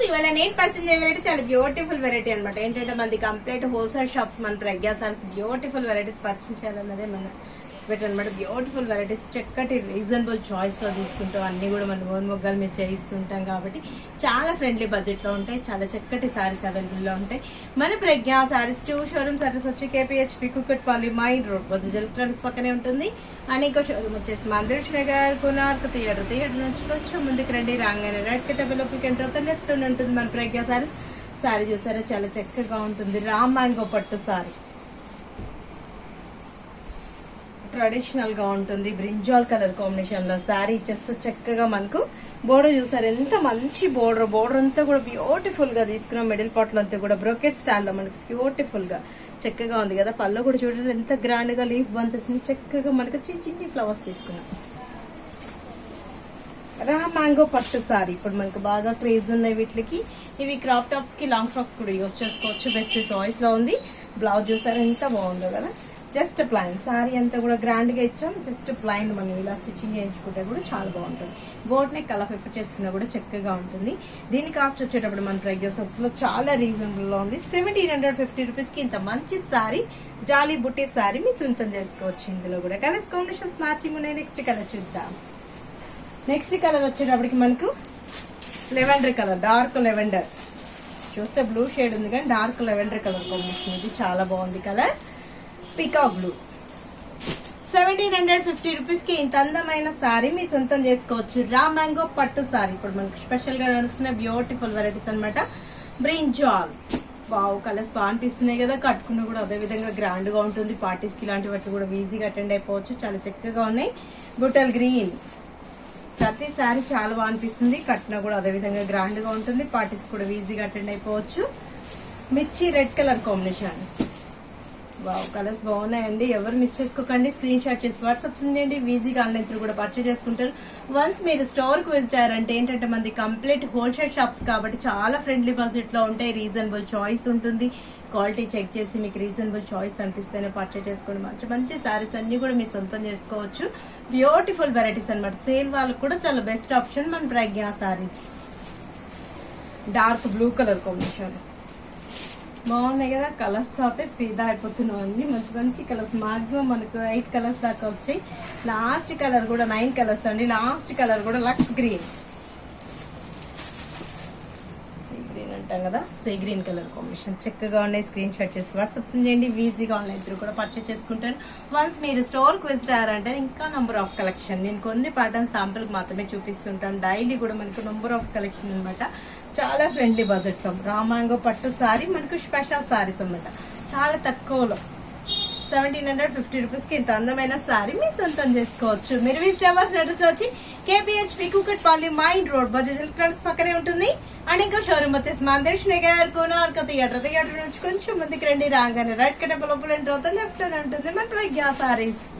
ఇవాళ నేను పర్చేజ్ చేయ వెరైటీ చాలా బ్యూటిఫుల్ వెరైటీ అన్నమాట ఏంటంటే మనది కంప్లీట్ హోల్సేల్ షాప్స్ మన Pragna Sarees beautiful varieties purchase చేయాలన్నదే మన బెటర్ అనమాట బ్యూటిఫుల్ వెరైటీస్ చక్కటి రీజనబుల్ చాయిస్ లో తీసుకుంటాం అన్ని కూడా మనం ఓన్ మొగ్గాలు మీద చేయిస్తుంటాం కాబట్టి చాలా ఫ్రెండ్లీ బడ్జెట్ లో ఉంటాయి చాలా చక్కటి సారీస్ అవైలబుల్ లో ఉంటాయి మన Pragna Sarees two showrooms address వచ్చి కేపీహెచ్పి కుక్కట్పల్లి మైండ్ రోడ్ బొద్దు ఎలక్ట్రానిక్స్ పక్కనే ఉంటుంది అండ్ ఇంకో షోరూమ్ వచ్చేసి మందిర్ నగర్ కునార్క్ థియేటర్ థియేటర్ నుంచి కొంచెం ముందుకు రండి రాగానే రెడ్ కటబుల్ ఎంటర్ అవుతా లెఫ్ట్ ఉంటుంది మన ప్రజ్ఞా సారీస్ సారీ చూసారా చాలా చక్కగా ఉంటుంది రామ్ మ్యాంగో పట్టు సారీ ట్రెడిషనల్ గా ఉంటుంది బ్రింజాల్ కలర్ కాంబినేషన్ లో శారీ ఇచ్చేస్తే చక్కగా మనకు బోర్డర్ చూసారు ఎంత మంచి బోర్డర్ బోర్డర్ అంతా కూడా బ్యూటిఫుల్ గా తీసుకున్నాం మిడిల్ పార్ట్ లో అంతా కూడా బ్రోకెట్ స్టైల్ లో మనకు బ్యూటిఫుల్ గా చక్కగా ఉంది కదా పళ్ళు కూడా చూడండి ఎంత గ్రాండ్ గా లీఫ్ బంచెస్ చక్కగా మనకు చిన్న చిన్ని ఫ్లవర్స్ తీసుకున్నాం రా మ్యాంగో పట్టు సారీ ఇప్పుడు మనకు బాగా క్రేజ్ ఉన్నాయి వీటికి ఇవి క్రాప్ టాప్స్ కి లాంగ్ ఫ్రాక్స్ కూడా యూస్ చేసుకోవచ్చు బెస్ట్ చాయిస్ లో ఉంది బ్లౌజ్ చూసారు ఎంత బాగుందో కదా జస్ట్ ప్లైన్ సారీ అంతా కూడా గ్రాండ్ గా ఇచ్చాం జస్ట్ ప్లైన్ మనం ఇలా స్టిచ్చింగ్ చేయించుకుంటే కూడా చాలా బాగుంటుంది బోట్ నెక్ కలర్ ఫిఫ్ట్ చేసుకున్నా కూడా చక్కగా ఉంటుంది దీని కాస్ట్ వచ్చేటప్పుడు మన ప్రైజెస్ లో చాలా రీజనబుల్ లో ఉంది సెవెంటీన్ హండ్రెడ్ ఫిఫ్టీ రూపీస్ కి ఇంత మంచి సారీ జాలీ బుట్టి సారీ మీ సొంతం చేసుకోవచ్చు ఇందులో కూడా కలర్స్ కాంబినేషన్స్ మ్యాచింగ్ ఉన్నాయి నెక్స్ట్ కలర్ చూద్దాం నెక్స్ట్ కలర్ వచ్చేటప్పటికి మనకు లెవెండర్ కలర్ డార్క్ లెవెండర్ చూస్తే బ్లూ షేడ్ ఉంది కానీ డార్క్ లెవెండర్ కలర్ కాంబినేషన్ ఇది చాలా బాగుంది colour peacock blue seventeen hundred fifty rupees కి ఇంత అందమైన సారీ మీ సొంతం చేసుకోవచ్చు రా మ్యాంగో పట్టు సారీ ఇప్పుడు మనకు స్పెషల్ గా నడుస్తున్న బ్యూటిఫుల్ వెరైటీస్ అనమాట బ్రింజాల్ వావ్ కలర్స్ బాగా అనిపిస్తున్నాయి కదా కట్టుకున్న కూడా అదే విధంగా గ్రాండ్ గా ఉంటుంది పార్టీస్ కి ఇలాంటి వాటి కూడా ఈజీగా అటెండ్ అయిపోవచ్చు చాలా చక్కగా ఉన్నాయి బుటల్ గ్రీన్ ప్రతి సారీ చాలా బాగా అనిపిస్తుంది కట్టినా కూడా అదే విధంగా గ్రాండ్ గా ఉంటుంది పార్టీస్ కూడా ఈజీగా అటెండ్ అయిపోవచ్చు మిర్చి red colour combination wow colours బాగున్నాయండి ఎవరు మిస్ చేసుకోకండి స్క్రీన్ షాట్ చేసి వాట్సాప్ చేయండి ఈజీగా ఆన్లైన్ త్రూ కూడా పర్చేజ్ చేసుకుంటారు వన్స్ మీరు స్టోర్ కు విజిట్ అయ్యారంటే ఏంటంటే మనది కంప్లీట్ హోల్సేల్ షాప్స్ కాబట్టి చాలా ఫ్రెండ్లీ బడ్జెట్ లో ఉంటాయి రీజనబుల్ చాయిస్ ఉంటుంది క్వాలిటీ చెక్ చేసి మీకు రీజనబుల్ చాయిస్ అనిపిస్తేనే పర్చేజ్ చేసుకోండి మంచి మంచి సారీస్ అన్ని కూడా మీరు సొంతం చేసుకోవచ్చు బ్యూటిఫుల్ వెరైటీస్ అన్నమాట సేల్ వాళ్ళకి కూడా చాలా బెస్ట్ ఆప్షన్ మన Pragna Sarees dark blue colour combination బాగున్నాయి కదా కలర్స్ అయితే ఫీదా అయిపోతున్నాం అన్ని మంచి మంచి కలర్స్ మాక్సిమం మనకు ఎయిట్ కలర్స్ దాకా వచ్చాయి లాస్ట్ కలర్ కూడా నైన్ కలర్స్ అండి లాస్ట్ కలర్ కూడా లక్స్ గ్రీన్ సీ గ్రీన్ అంటాం కదా సీ గ్రీన్ కలర్ కాంబినేషన్ చక్కగా ఉన్నాయి స్క్రీన్ షాట్ చేసి వాట్సాప్ చేయండి ఈజీగా ఆన్లైన్ త్రూ కూడా పర్చేస్ చేసుకుంటారు వన్స్ మీరు స్టోర్ కు విజిట్ అయ్యారంటే ఇంకా నంబర్ ఆఫ్ కలెక్షన్ నేను కొన్ని ప్యాటర్న్ శాంపుల్ మాత్రమే చూపిస్తుంటాను డైలీ కూడా మనకు నంబర్ ఆఫ్ కలెక్షన్ అన్నమాట చాలా ఫ్రెండ్లీ బడ్జెట్ లో రామాంగో పట్టు సారీ మనకు స్పెషల్ సారీస్ అన్నమాట చాలా తక్కువలో సెవెంటీన్ హండ్రెడ్ ఫిఫ్టీ రూపీస్ కి ఇంత అందమైన సారీ మీ సొంతం చేసుకోవచ్చు మీరు విజిట్ అవ్వాల్సిన అడ్రస్ వచ్చి KPHB Kukatpally main road Bajaj electronics పక్కనే ఉంటుంది అండ్ ఇంకా షోరూమ్ వచ్చేసి మందేష్ నగర్ కోనార్క థియేటర్ థియేటర్ నుంచి కొంచెం ముందుకు రండి రాగానే రైట్ కట్ట లోపల ఎంటర్ అవుతా లెఫ్ట్ లోనే ఉంటుంది మన ప్రజ్ఞా సారీస్